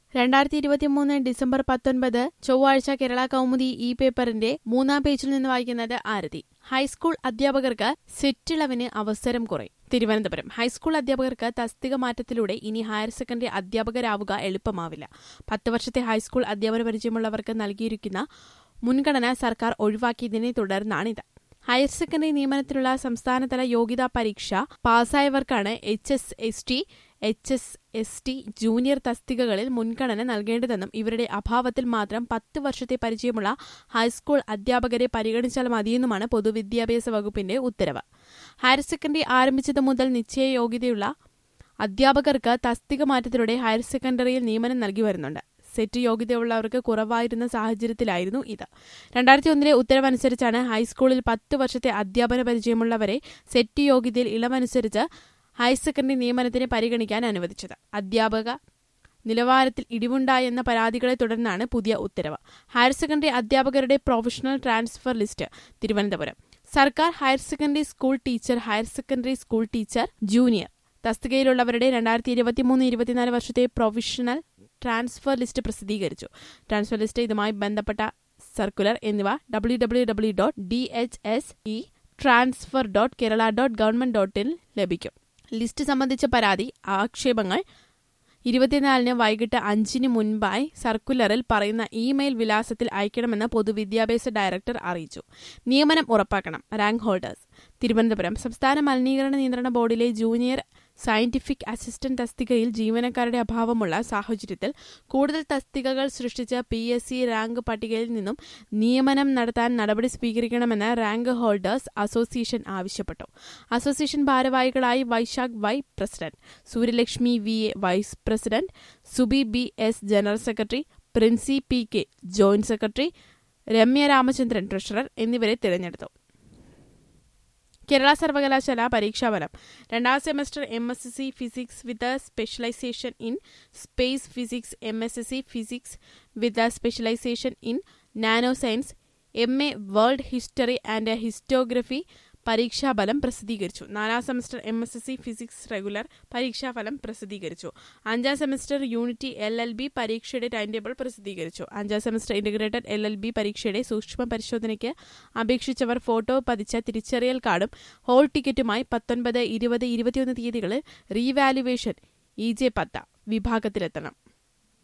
രണ്ടായിരത്തി ഇരുപത്തിമൂന്ന് ഡിസംബർ പത്തൊൻപത് ചൊവ്വാഴ്ച കേരള കൗമുദി ഇ പേപ്പറിന്റെ മൂന്നാം പേജിൽ നിന്ന് വായിക്കുന്നത് ആരതി ഹൈസ്കൂൾ അധ്യാപകർക്ക് സെറ്റിളവിന് അവസരം കുറയും തിരുവനന്തപുരം ഹൈസ്കൂൾ അധ്യാപകർക്ക് തസ്തിക മാറ്റത്തിലൂടെ ഇനി ഹയർ സെക്കൻഡറി അധ്യാപകരാവുക എളുപ്പമാവില്ല പത്ത് വർഷത്തെ ഹൈസ്കൂൾ അധ്യാപന പരിചയമുള്ളവർക്ക് നൽകിയിരിക്കുന്ന മുൻഗണന സർക്കാർ ഒഴിവാക്കിയതിനെ തുടർന്നാണിത് ഹയർ സെക്കൻഡറി നിയമനത്തിലുള്ള സംസ്ഥാനതല യോഗ്യതാ പരീക്ഷ പാസ്സായവർക്കാണ് H S S T H S S T junior തസ്തികകളിൽ മുൻഗണന നൽകേണ്ടതെന്നും ഇവരുടെ അഭാവത്തിൽ മാത്രം പത്ത് വർഷത്തെ പരിചയമുള്ള ഹൈസ്കൂൾ അധ്യാപകരെ പരിഗണിച്ചാൽ മതിയെന്നുമാണ് പൊതുവിദ്യാഭ്യാസ വകുപ്പിന്റെ ഉത്തരവ് ഹയർ സെക്കൻഡറി ആരംഭിച്ചതു മുതൽ നിശ്ചയ യോഗ്യതയുള്ള അധ്യാപകർക്ക് തസ്തിക മാറ്റത്തിലൂടെ ഹയർ സെക്കൻഡറിയിൽ നിയമനം നൽകി വരുന്നുണ്ട് സെറ്റ് യോഗ്യതയുള്ളവർക്ക് കുറവായിരുന്ന സാഹചര്യത്തിലായിരുന്നു ഇത് രണ്ടായിരത്തി ഒന്നിലെ ഉത്തരവനുസരിച്ചാണ് ഹൈസ്കൂളിൽ പത്ത് വർഷത്തെ അധ്യാപന പരിചയമുള്ളവരെ സെറ്റ് യോഗ്യതയിൽ ഇളവനുസരിച്ച് ഹയർ സെക്കൻഡറി നിയമനത്തിന് പരിഗണിക്കാൻ അനുവദിച്ചത് അധ്യാപക നിലവാരത്തിൽ ഇടിവുണ്ടായെന്ന പരാതികളെ തുടർന്നാണ് പുതിയ ഉത്തരവ് ഹയർ സെക്കൻഡറി അധ്യാപകരുടെ പ്രൊഫഷണൽ ട്രാൻസ്ഫർ ലിസ്റ്റ് തിരുവനന്തപുരം സർക്കാർ higher secondary school teacher higher secondary school teacher junior തസ്തികയിലുള്ളവരുടെ രണ്ടായിരത്തി ഇരുപത്തിമൂന്ന് ഇരുപത്തിനാല് വർഷത്തെ പ്രൊഫഷണൽ ട്രാൻസ്ഫർ ലിസ്റ്റ് പ്രസിദ്ധീകരിച്ചു ട്രാൻസ്ഫർ ലിസ്റ്റ് ഇതുമായി ബന്ധപ്പെട്ട സർക്കുലർ എന്നിവ W W W dot D H S E transfer dot Kerala dot government dot in ലഭിക്കും ലിസ്റ്റ് സംബന്ധിച്ച പരാതി ആക്ഷേപങ്ങൾ ഇരുപത്തിനാലിന് വൈകിട്ട് അഞ്ചിന് മുൻപായി സർക്കുലറിൽ പറയുന്ന ഇമെയിൽ വിലാസത്തിൽ അയക്കണമെന്ന് പൊതുവിദ്യാഭ്യാസ ഡയറക്ടർ അറിയിച്ചു നിയമനം ഉറപ്പാക്കണം റാങ്ക് ഹോൾഡേഴ്സ് തിരുവനന്തപുരം സംസ്ഥാന മലിനീകരണ നിയന്ത്രണ ബോർഡിലെ ജൂനിയർ സയന്റിഫിക് അസിസ്റ്റന്റ് തസ്തികയിൽ ജീവനക്കാരുടെ അഭാവമുള്ള സാഹചര്യത്തിൽ കൂടുതൽ തസ്തികകൾ സൃഷ്ടിച്ച പി എസ് സി റാങ്ക് പട്ടികയിൽ നിന്നും നിയമനം നടത്താൻ നടപടി സ്വീകരിക്കണമെന്ന് റാങ്ക് ഹോൾഡേഴ്സ് അസോസിയേഷൻ ആവശ്യപ്പെട്ടു അസോസിയേഷൻ ഭാരവാഹികളായി Vaishakh Y president Suryalakshmi V A vice president Subi B S general secretary Princy P K joint secretary Ramya Ramachandran treasurer എന്നിവരെ തിരഞ്ഞെടുത്തു കേരള സർവകലാശാല പരീക്ഷാഫലം രണ്ടാം semester M S S C physics with specialisation in space physics M S S C physics with specialisation in nano science M A world history and historiography പരീക്ഷാഫലം പ്രസിദ്ധീകരിച്ചു നാലാം semester M S S C physics regular പരീക്ഷാഫലം പ്രസിദ്ധീകരിച്ചു അഞ്ചാം semester unitary L L B പരീക്ഷയുടെ time table പ്രസിദ്ധീകരിച്ചു അഞ്ചാം semester integrated L L B പരീക്ഷയുടെ സൂക്ഷ്മ പരിശോധനയ്ക്ക് അപേക്ഷിച്ചവർ ഫോട്ടോ പതിച്ച തിരിച്ചറിയൽ കാർഡും ഹോൾ ടിക്കറ്റുമായി പത്തൊൻപത് ഇരുപത് ഇരുപത്തിയൊന്ന് തീയതികളിൽ റീവാലുവേഷൻ ഇ ജെ പത്ത വിഭാഗത്തിലെത്തണം